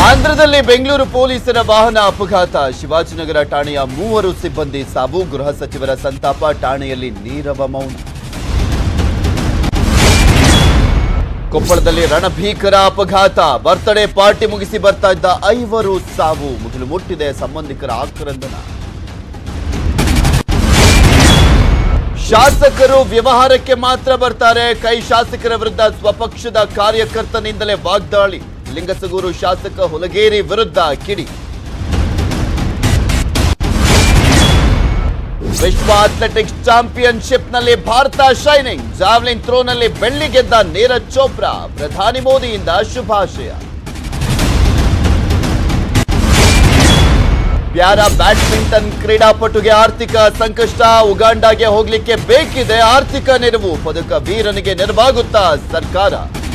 ಆಂಧ್ರದಲ್ಲಿ ಬೆಂಗಳೂರು ಪೊಲೀಸರ ವಾಹನ ಅಪಘಾತ ಶಿವಾಜಿನಗರ ಠಾಣೆಯ ಮೂವರು ಸಿಬ್ಬಂದಿ ಸಾವು ಗೃಹ ಸಚಿವರ ಸಂತಾಪ ಠಾಣೆಯಲ್ಲಿ ನೀರವ ಮೌನ ಕೊಪ್ಪಳದಲ್ಲಿ ರಣಭೀಕರ ಅಪಘಾತ ಬರ್ತ್ಡೇ ಪಾರ್ಟಿ ಮುಗಿಸಿ ಬರ್ತಾ ಇದ್ದ ಐವರು ಸಾವು ಮುಗಿಲು ಮುಟ್ಟಿದೆ ಸಂಬಂಧಿಕರ ಆಕ್ರಂದನ ಶಾಸಕರು ವ್ಯವಹಾರಕ್ಕೆ ಮಾತ್ರ ಬರ್ತಾರೆ ಕೈ ಶಾಸಕರ ವಿರುದ್ಧ ಸ್ವಪಕ್ಷದ ಕಾರ್ಯಕರ್ತನಿಂದಲೇ ವಾಗ್ದಾಳಿ ಲಿಂಗಸಗೂರು ಶಾಸಕ ಹುಲಗೇರಿ ವಿರುದ್ಧ ಕಿಡಿ ವಿಶ್ವ ಅಥ್ಲೆಟಿಕ್ಸ್ ಚಾಂಪಿಯನ್ಶಿಪ್ನಲ್ಲಿ ಭಾರತ ಶೈನಿಂಗ್ ಜಾವ್ಲಿನ್ ಥ್ರೋನಲ್ಲಿ ಬೆಳ್ಳಿ ಗೆದ್ದ ನೀರಜ್ ಚೋಪ್ರಾ ಪ್ರಧಾನಿ ಮೋದಿಯಿಂದ ಶುಭಾಶಯ ಪ್ಯಾರಾ ಬ್ಯಾಡ್ಮಿಂಟನ್ ಕ್ರೀಡಾಪಟುಗೆ ಆರ್ಥಿಕ ಸಂಕಷ್ಟ ಉಗಾಂಡಾಗೆ ಹೋಗ್ಲಿಕ್ಕೆ ಬೇಕಿದೆ ಆರ್ಥಿಕ ನೆರವು ಪದಕ ವೀರನಿಗೆ ನೆರವಾಗುತ್ತಾ ಸರ್ಕಾರ